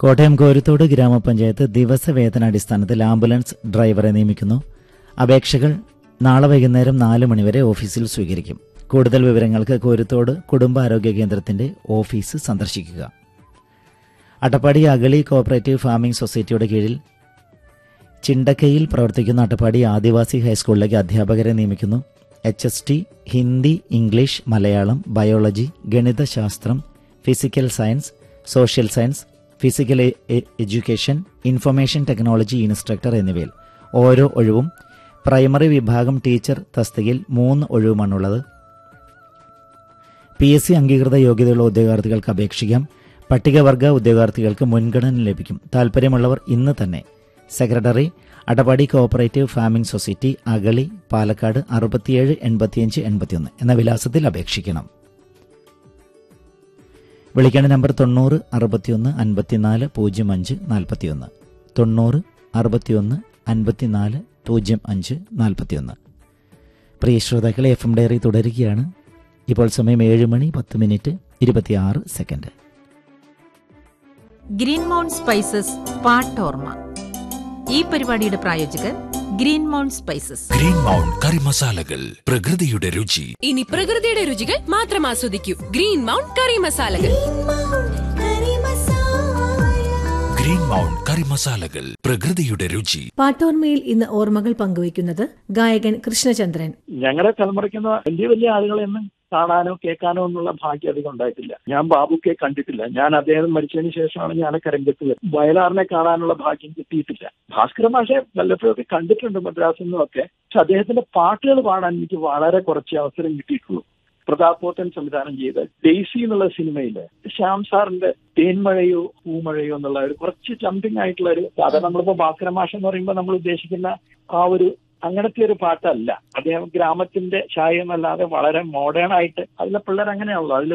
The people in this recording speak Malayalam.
കോട്ടയം കോരുത്തോട് ഗ്രാമപഞ്ചായത്ത് ദിവസവേതനാടിസ്ഥാനത്തിൽ ആംബുലൻസ് ഡ്രൈവറെ നിയമിക്കുന്നു അപേക്ഷകൾ നാളെ വൈകുന്നേരം നാല് മണിവരെ ഓഫീസിൽ സ്വീകരിക്കും കൂടുതൽ വിവരങ്ങൾക്ക് കോരുത്തോട് കുടുംബാരോഗ്യ കേന്ദ്രത്തിന്റെ ഓഫീസ് സന്ദർശിക്കുക അട്ടപ്പാടി അഗളി കോഓപ്പറേറ്റീവ് ഫാമിംഗ് സൊസൈറ്റിയുടെ കീഴിൽ ചിണ്ടക്കയിൽ പ്രവർത്തിക്കുന്ന അട്ടപ്പാടി ആദിവാസി ഹൈസ്കൂളിലേക്ക് അധ്യാപകരെ നിയമിക്കുന്നു H S T Hindi English Malayalam biology ഗണിതശാസ്ത്രം physical science social science physical e- e- education information technology instructor എന്നിവയിൽ ഓരോ ഒഴിവും പ്രൈമറി വിഭാഗം ടീച്ചർ തസ്തികയിൽ മൂന്ന് ഒഴിവുമാണുള്ളത് പി എസ് സി അംഗീകൃത യോഗ്യതയുള്ള ഉദ്യോഗാർത്ഥികൾക്ക് അപേക്ഷിക്കാം പട്ടികവർഗ ഉദ്യോഗാർത്ഥികൾക്ക് മുൻഗണന ലഭിക്കും താൽപ്പര്യമുള്ളവർ ഇന്ന് തന്നെ secretary Attappadi cooperative farming society Agali Palakkad അറുപത്തിയേഴ് എൺപത്തിയഞ്ച് എൺപത്തിയൊന്ന് എന്ന വിലാസത്തിൽ അപേക്ഷിക്കണം വിളിക്കേണ്ട നമ്പർ തൊണ്ണൂറ് അറുപത്തിയൊന്ന് അൻപത്തിനാല് പൂജ്യം അഞ്ച് നാൽപ്പത്തിയൊന്ന് തൊണ്ണൂറ് അറുപത്തിയൊന്ന് അൻപത്തിനാല് പൂജ്യം അഞ്ച് നാൽപ്പത്തിയൊന്ന് പ്രിയ ശ്രോതാക്കളെ എഫ് എം ഡയറി തുടരുകയാണ് ഇപ്പോൾ സമയം ഏഴ് മണി പത്ത് മിനിറ്റ് ഇരുപത്തിയാറ് സെക്കൻഡ് ഗ്രീൻ മൗണ്ട് സ്പൈസസ് പാട്ടോർമ ഈ പരിപാടിയുടെ പ്രായോജകർ green mount spices green mount കറി മസാലകൾ പ്രകൃതിയുടെ രുചി ഇനി പ്രകൃതിയുടെ രുചികൾ മാത്രം ആസ്വദിക്കൂ ഗ്രീൻ മൗണ്ട് കറി മസാലകൾ ഗ്രീൻ മൗണ്ട് കറി മസാലകൾ പ്രകൃതിയുടെ രുചി പാട്ടോർമയിൽ ഇന്ന് ഓർമ്മകൾ പങ്കുവയ്ക്കുന്നത് ഗായകൻ കൃഷ്ണചന്ദ്രൻ ഞങ്ങളുടെ തലമുറയ്ക്കുന്ന വലിയ വലിയ ആളുകളെയൊന്നും കാണാനോ കേൾക്കാനോ എന്നുള്ള ഭാഗ്യം അധികം ഉണ്ടായിട്ടില്ല ഞാൻ ബാബുക്കെ കണ്ടിട്ടില്ല ഞാൻ അദ്ദേഹം മരിച്ചതിന് ശേഷമാണ് ഞാനൊക്കെ രംഗത്ത് വരുന്നത് വയലാറിനെ കാണാനുള്ള ഭാഗ്യം കിട്ടിയിട്ടില്ല ഭാസ്കര മാഷെ വല്ലപ്പോഴൊക്കെ കണ്ടിട്ടുണ്ട് മദ്രാസിൽ നിന്നൊക്കെ പക്ഷെ അദ്ദേഹത്തിന്റെ പാട്ടുകൾ പാടാൻ എനിക്ക് വളരെ കുറച്ച് അവസരം കിട്ടിയിട്ടുള്ളൂ പ്രതാപ് പോത്തൻ സംവിധാനം ചെയ്ത ഡെയ്സി എന്നുള്ള സിനിമയില് ശ്യാം സാറിന്റെ തേൻമഴയോ പൂമഴയോ എന്നുള്ള ഒരു കുറച്ച് ജമ്പിങ് ആയിട്ടുള്ള ഒരു കഥ നമ്മളിപ്പോ ഭാസ്കര മാഷ എന്ന് പറയുമ്പോൾ നമ്മൾ ഉദ്ദേശിക്കുന്ന ആ ഒരു അങ്ങനത്തെ ഒരു പാട്ടല്ല അദ്ദേഹം ഗ്രാമത്തിന്റെ ഛായ എന്നല്ലാതെ വളരെ മോഡേൺ ആയിട്ട് അതിലെ പിള്ളേർ അങ്ങനെയാണല്ലോ അതിൽ